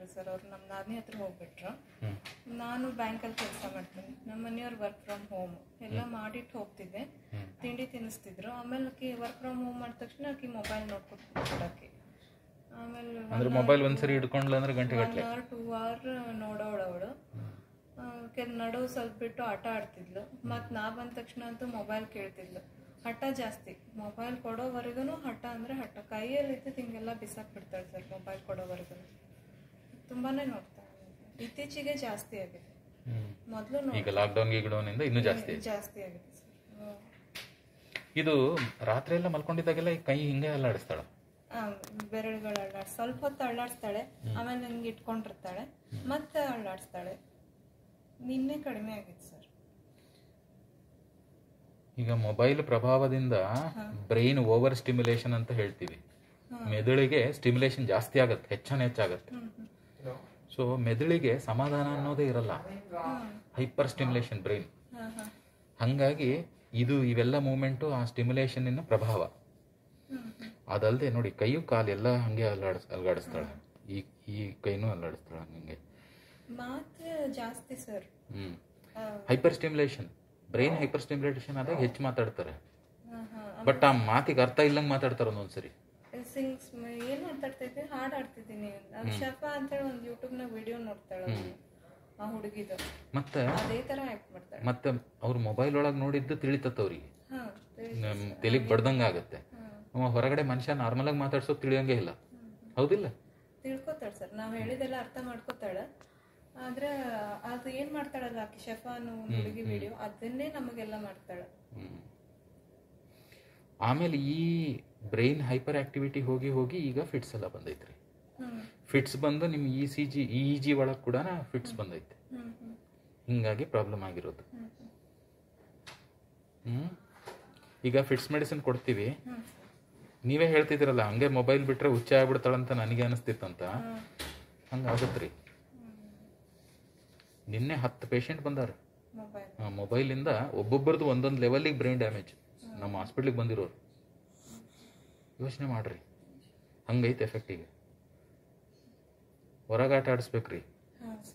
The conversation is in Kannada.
ಹೋಗ್ಬಿಟ್ರು ಸರ್ ಅವ್ರು ನಮ್ಮ ನಾದಿನಿ ಹತ್ರ ಹೋಗ್ಬಿಟ್ರು ಹ್ಮ್. ನಾನು ಬ್ಯಾಂಕಲ್ಲಿ ಕೆಲಸ ಮಾಡ್ತೀನಿ ನಮ್ಮ ಮನೆಯವ್ರು ವರ್ಕ್ ಫ್ರಮ್ ಹೋಮ್ ಎಲ್ಲ ಮಾಡಿಟ್ಟು ಹೋಗ್ತಿದ್ದೆ ತಿಂಡಿ ತಿನ್ನಿಸ್ತಿದ್ರು ಆಮೇಲೆ ಆಕಿ ವರ್ಕ್ ಫ್ರಮ್ ಹೋಮ್ ಮಾಡಿದ ತಕ್ಷಣ ಆಕಿ ಮೊಬೈಲ್ ನೋಡ್ಕೊಟ್ಬಿಡಾಕಿ ಆಮೇಲೆ ಅಂದ್ರೆ ಮೊಬೈಲ್ ಒಂದ್ಸರಿ ಹಿಡ್ಕೊಂಡ್ಲ ಅಂದ್ರೆ ಗಂಟೆ ಒನ್ ಅವರ್ ಟೂ ಅವರ್ ನೋಡೋಳು ಅವಳು ಕೆಲ ನಡು ಸ್ವಲ್ಪ ಬಿಟ್ಟು ಆಟ ಆಡ್ತಿದ್ಲು ಮತ್ತು ನಾ ಬಂದ ತಕ್ಷಣ ಅಂತೂ ಮೊಬೈಲ್ ಕೇಳ್ತಿದ್ಲು ಹಠ ಜಾಸ್ತಿ ಮೊಬೈಲ್ ಕೊಡೋವರೆಗೂ ಹಠ ಅಂದರೆ ಹಠ ಕೈಯಲ್ಲಿ ಇದ್ದಿದ್ದು ಹಿಂಗೆಲ್ಲ ಬಿಸಾಕ್ ಬಿಡ್ತಾಳೆ ಸರ್ ಮೊಬೈಲ್ ಕೊಡೋವರೆಗೂ ತುಂಬಾನೇ ನೋಡ್ತಾಳೆ ಇತ್ತೀಚೆಗೆ ಜಾಸ್ತಿ ಆಗಿದೆ ಹ್ಮ್. ಮೊದಲು ಈಗ ಲಾಕ್ಡೌನ್ ಗೀಕ್ಡೌನ್ ಇಂದ ಇನ್ನೂ ಜಾಸ್ತಿ ಆಯ್ತು. ಜಾಸ್ತಿ ಆಗಿದೆ ಸರ್ ಹ್ಮ್. ಇದು ರಾತ್ರಿ ಎಲ್ಲ ಮಲ್ಕೊಂಡಿದ್ದಾಗೆಲ್ಲ ಈ ಕೈ ಹಿಂಗೆ ಅಲ್ಲಾಡಿಸ್ತಾಳ ಆ, ಬೆರಳುಗಳು ಅಳ್ಳಾಡ್ ಸ್ವಲ್ಪ ಹೊತ್ತು ಅಳ್ಳಾಡಿಸ್ತಾಳೆ ಆಮೇಲೆ ಹಿಂಗೆ ಇಟ್ಕೊಂಡಿರ್ತಾಳೆ ಮತ್ತೆ ಅಳ್ಳಾಡಿಸ್ತಾಳೆ ನಿನ್ನೆ ಕಡಿಮೆ ಆಗಿತ್ತು ಸರ್ ಈಗ ಮೊಬೈಲ್ ಪ್ರಭಾವದಿಂದ ಬ್ರೈನ್ ಓವರ್ ಸ್ಟಿಮ್ಯುಲೇಷನ್ ಅಂತ ಹೇಳ್ತೀವಿ ಮೆದುಳಿಗೆ ಸ್ಟಿಮ್ಯುಲೇಷನ್ ಜಾಸ್ತಿ ಆಗತ್ತೆ ಹೆಚ್ಚಾನೆ ಹೆಚ್ಚಾಗತ್ತೆ ಸೊ ಮೆದುಳಿಗೆ ಸಮಾಧಾನ ಅನ್ನೋದೇ ಇರಲ್ಲ ಹೈಪರ್ ಸ್ಟಿಮ್ಯುಲೇಷನ್ ಬ್ರೈನ್ ಹಾಂ ಹಾಂ ಹಂಗಾಗಿ ಇದು ಇವೆಲ್ಲ ಮೂಮೆಂಟು ಆ ಸ್ಟಿಮ್ಯುಲೇಷನ್ನಿನ ಪ್ರಭಾವ ಅದಲ್ಲದೆ ನೋಡಿ ಕೈಯು ಕಾಲು ಎಲ್ಲ ಹಂಗೆ ಅಲ್ಲಾಡಿಸ್ ಅಲ್ಗಾಡಿಸ್ತಾಳೆ ಈ ಈ ಕೈನೂ ಅಲ್ಲಾಡಿಸ್ತಾಳೆ ಹಂಗೆ ಮಾತು ಜಾಸ್ತಿ sir hmm hyper stimulation brain hyper stimulation ಆದಾಗ ಹೆಚ್ಚು ಮಾತಾಡ್ತಾರೆ ಹಾಂ ಹಾಂ ಬಟ್ ಆ ಮಾತಿಗೆ ಅರ್ಥ ಇಲ್ಲಂಗೆ ಮಾತಾಡ್ತಾರೆ ಒಂದೊಂದ್ಸರಿ ಸಿಂಗ್ಸ್ ಏನ್ ಮಾತಾಡ್ತಿದ್ದೆ ಹಾಡು ಆಡ್ತಿದ್ದೀನಿ ಅದು ಶಫಾ ಅಂತೇಳಿ ಒಂದು ಯೂಟ್ಯೂಬ್ನಾಗ ವಿಡಿಯೋ ನೋಡ್ತಾಳೆ ಅವ್ಳು. ಆ ಹುಡುಗಿದು ಮತ್ತೆ ಅದೇ ತರ ಆಕ್ಟ್ ಮಾಡ್ತಾಳೆ ಮತ್ತೆ ಅವ್ರ ಮೊಬೈಲ್ ಒಳಗೆ ನೋಡಿದ್ದು ತಿಳಿತತ್ತ ಅವ್ರಿಗೆ ಹಾ ನಮ್ ತಲೆಗೆ ಬಡ್ದಂಗ ಆಗತ್ತೆ ಅವ ಹೊರಗಡೆ ಮನುಷ್ಯ ನಾರ್ಮಲ್ ಆಗಿ ಮಾತಾಡ್ಸೋದು ತಿಳಿಯಂಗೇ ಇಲ್ಲ ಹೌದಿಲ್ಲ ತಿಳ್ಕೊತಾಳೆ ಸರ್ ನಾವ್ ಹೇಳಿದೆಲ್ಲ ಅರ್ಥ ಮಾಡ್ಕೊತಾಳೆ ಆದ್ರೆ ಅದು ಏನ್ ಮಾಡ್ತಾಳಲ್ಲ ಆಕಿ ಶಫಾ ಅನ್ನೋ ಒಂದು ಹುಡುಗಿ ವಿಡಿಯೋ ಅದನ್ನೇ ನಮಗೆಲ್ಲ ಮಾಡ್ತಾಳೆ ಹ್ಮ್. ಆಮೇಲೆ ಈ ಬ್ರೈನ್ ಹೈಪರ್ ಆಕ್ಟಿವಿಟಿ ಹೋಗಿ ಹೋಗಿ ಈಗ ಫಿಟ್ಸ್ ಎಲ್ಲ ಬಂದೈತ್ರಿ ಹ್ಮ್ ಫಿಟ್ಸ್ ಬಂದು ನಿಮ್ಮ E C G E G ಒಳಗೆ ಕೂಡ ಫಿಟ್ಸ್ ಬಂದೈತೆ ಹ್ಮ್ ಹ್ಮ್ ಹಿಂಗಾಗಿ ಪ್ರಾಬ್ಲಮ್ ಆಗಿರೋದು ಹ್ಮ್ ಹ್ಮ್ ಈಗ ಫಿಟ್ಸ್ ಮೆಡಿಸಿನ್ ಕೊಡ್ತೀವಿ ಹ್ಮ್ ನೀವೇ ಹೇಳ್ತಿದ್ದೀರಲ್ಲ ಹಂಗೆ ಮೊಬೈಲ್ ಬಿಟ್ರೆ ಹುಚ್ಚ ಆಗ್ಬಿಡ್ತಾಳಂತ ನನಗೆ ಅನಿಸ್ತಿತ್ತಂತ ಹಂಗೆ ಆಗತ್ರಿ ನಿನ್ನೆ ಹತ್ತು ಪೇಷಂಟ್ ಬಂದಾರ ಮೊಬೈಲ್ ಮೊಬೈಲಿಂದ ಒಬ್ಬೊಬ್ಬರದು ಒಂದೊಂದು ಲೆವೆಲಿಗೆ ಬ್ರೈನ್ ಡ್ಯಾಮೇಜ್ ನಮ್ಮ ಹಾಸ್ಪಿಟ್ಲಿಗೆ ಬಂದಿರೋರು ಯೋಚನೆ ಮಾಡ್ರಿ ಹಂಗೈತೆ ಎಫೆಕ್ಟ್ ಈಗ ಹೊರಗಾಟ ಆಡಿಸ್ಬೇಕ್ರಿ ಹಾ ಸರ್